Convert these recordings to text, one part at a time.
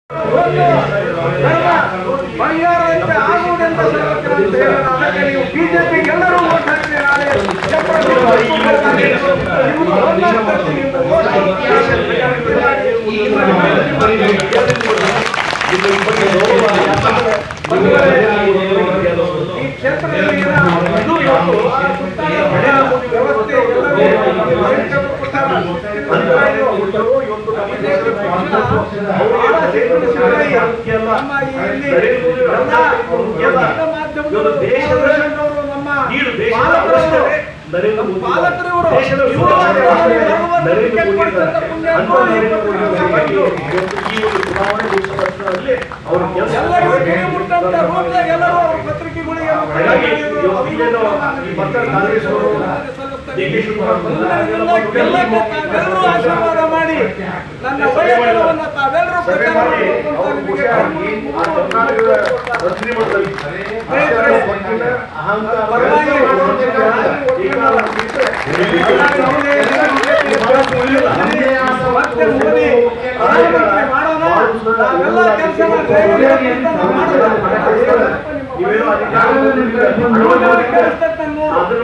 ಪರಿಹಾರದಂತೆ ಆಗುವುದೆಂತ ಸರ್ವಜ್ಞರಂತೆ ಅದಕ್ಕೆ ನೀವು ಬಿಜೆಪಿ ಎಲ್ಲರೂ ಓಟ್ ಹಾಕಿದ್ರೆ ನಾಳೆ ಚಪ್ಪಲಿ ಹೊಡೆದು ಇವರು ಒಂದಾಗಿ ಬರ್ತೀವಿ ಎಂದು ಓಟ್ ಈ ಕ್ಷೇತ್ರದಲ್ಲಿ ಇದು ಇವತ್ತು ಆ ಸುತ್ತಾದ ವ್ಯವಸ್ಥೆ ಎಲ್ಲರೂ ರೈತರು ಕೊಟ್ಟಾರ. ಅಧಿಕಾರಿಗಳು ಕೊಟ್ಟರು. ಇವತ್ತು ನಮ್ಮ ದೇಶದ ಪಕ್ಷ ಬಹಳ ಸಿದ್ದರಾಮಯ್ಯ ನಮ್ಮ ಈ ಇಲ್ಲಿ ಎಲ್ಲ ಎಲ್ಲ ಮಾಧ್ಯಮದವರು ದೂರದರ್ಶನದವರು ನಮ್ಮ ನೀಡು ದೇಶದ ಪಾಲಕರವರು ಅವಶ್ಯಕತೆ ನರೇಂದ್ರ ಮೋದಿ ಪಾಲಕರು ಇವರು. ದೇಶದ ಇವರು ಸುರಕ್ಷತೆ ಭಗವಂತ ನರೇಂದ್ರ ಟಿಕೆಟ್ ಮೋದಿ ಕೊಡ್ತಕ್ಕಂಥ ಪುಣ್ಯ ಅಂತ ನೋಡಿ ನರೇಂದ್ರ ಮೋದಿ ಅವರಿಗೆ ಇವತ್ತು ಇವತ್ತು ಈ ಒಂದು ಚುನಾವಣೆ ಘೋಷಣೆ ವರ್ಷದಲ್ಲಿ ಅವರ ಕೆಲಸ ಎಲ್ಲರಿಗೂ ಕಿವಿ ಮುಟ್ಟಂತ ರೂಪದಾಗ ಎಲ್ಲರೂ ಅವ್ರ ಪತ್ರಿಕೆಗಳಿಗೆ ಹಾಗಾಗಿ ಇವತ್ತು ಏನು ಈ ಭತ್ತ ಕಾಂಗ್ರೆಸ್ ಅವರು ಡಿ ಕೆ ಶಿವಕುಮಾರ್ ತಾವೆಲ್ಲರೂ ಆಶೀರ್ವಾದ ಮಾಡಿ ನನ್ನ ವೈಯಕ್ತಿಕವನ್ನ ತಾವೆಲ್ಲರೂ ಸಭೆ ಪ್ರಚಾರ ಮಾಡಿ ಅವರು ಖುಷಿಯಾಗಿ ಆ ಕರ್ನಾಟಕದ ಮಂತ್ರಿ ಮಟ್ಟದಲ್ಲಿ ಅಹಂಕಾರ ಮತ್ತೆ ಮೋದಿ ಪ್ರಧಾನಮಂತ್ರಿ ಮಾಡೋಣ ನಾವೆಲ್ಲ ಕೆಲಸ ನೀವೇನೋ ಅಧಿಕಾರದಲ್ಲಿ ಅದನ್ನು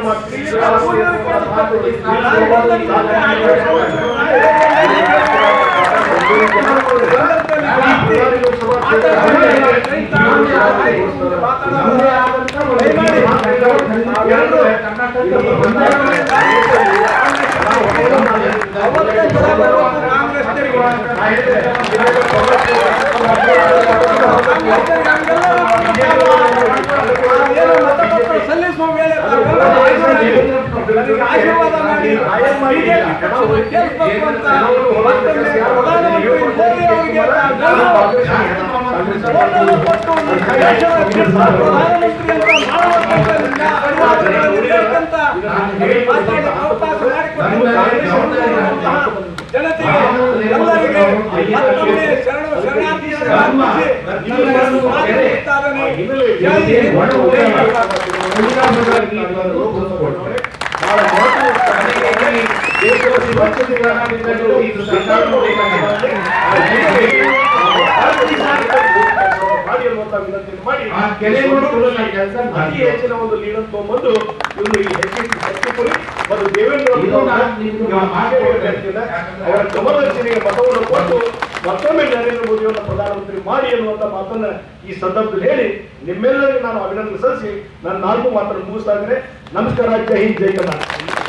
ಸಲ್ಲಿಸುವ ವೇಳೆ ತಾವೆಲ್ಲರೂ ಆಶೀರ್ವಾದ ಮಾಡಿ ಬಿಜೆಪಿ ಪಕ್ಷವನ್ನು ಗೆಲ್ಲಿಸಬೇಕು ಅಂತ ಮತ್ತೊಮ್ಮೆ ಪ್ರಧಾನಮಂತ್ರಿ ಮೋದಿ ಅವರಿಗೆ ತಾವೆಲ್ಲರೂ ಕೊಟ್ಟು ದೇಶದ ಪ್ರಧಾನಮಂತ್ರಿ ಅಂತ ಮಾಡುವಂತ ಅಭಿವಾದನೆಗಳಿರಬೇಕಂತ ಮಾತಾಡಿ ಅವಕಾಶ ಮಾಡಿಕೊಟ್ಟಿರುವಂತಹ ಜನತೆಗೆ ಎಲ್ಲರಿಗೆ ಮತ್ತೊಮ್ಮೆ ಶರಣ ಶರಣಾರ್ಥಿಯನ್ನು ಅರ್ಪಿಸಿ ನಿಮ್ಮನ್ನು ಸ್ವಾಗತಿಸುತ್ತಾನೆ. ಜೈ ಹಿಂದ್, ಜೈ ಬಹಳ ಮಹತ್ವದ ದೇಶದಲ್ಲಿ ಮಾಡಿ ಅನ್ನುವಂತ ವಿನಂತಿಯನ್ನು ಮಾಡಿ ಆ ಕೆಲವರು ತುಳುನ ಕೆಲಸ ಅತಿ ಹೆಚ್ಚಿನ ಒಂದು ಲೀಡರ್ ತಗೊಂಡ್ಬಂದು ಇವರು ಈ ಹೆಚ್ಚು ಹೆಚ್ಚುಪುರಿ ಮತ್ತು ದೇವೇಂದ್ರ ಇದು ನಾನು ನಿಮ್ಗೆ ಮಾತಾಡ್ಬೇಕು. ಅವರ ಗಮನದರ್ಶನಿಗೆ ಮತವನ್ನು ಕೊಟ್ಟು ಮತ್ತೊಮ್ಮೆ ನರೇಂದ್ರ ಮೋದಿಯವರನ್ನ ಪ್ರಧಾನಮಂತ್ರಿ ಮಾಡಿ ಅನ್ನುವಂತ ಮಾತನ್ನ ಈ ಸಂದರ್ಭದಲ್ಲಿ ಹೇಳಿ ನಿಮ್ಮೆಲ್ಲರಿಗೂ ನಾನು ಅಭಿನಂದನೆ ಸಲ್ಲಿಸಿ ನನ್ನ ನಾಲ್ಕು ಮಾತನ್ನು ಮುಗಿಸ್ತಾ ಇದ್ದೇನೆ ನಮಸ್ಕಾರ ಜೈ ಹಿಂದ್ ಜೈ ಕರ್ನಾಟಕ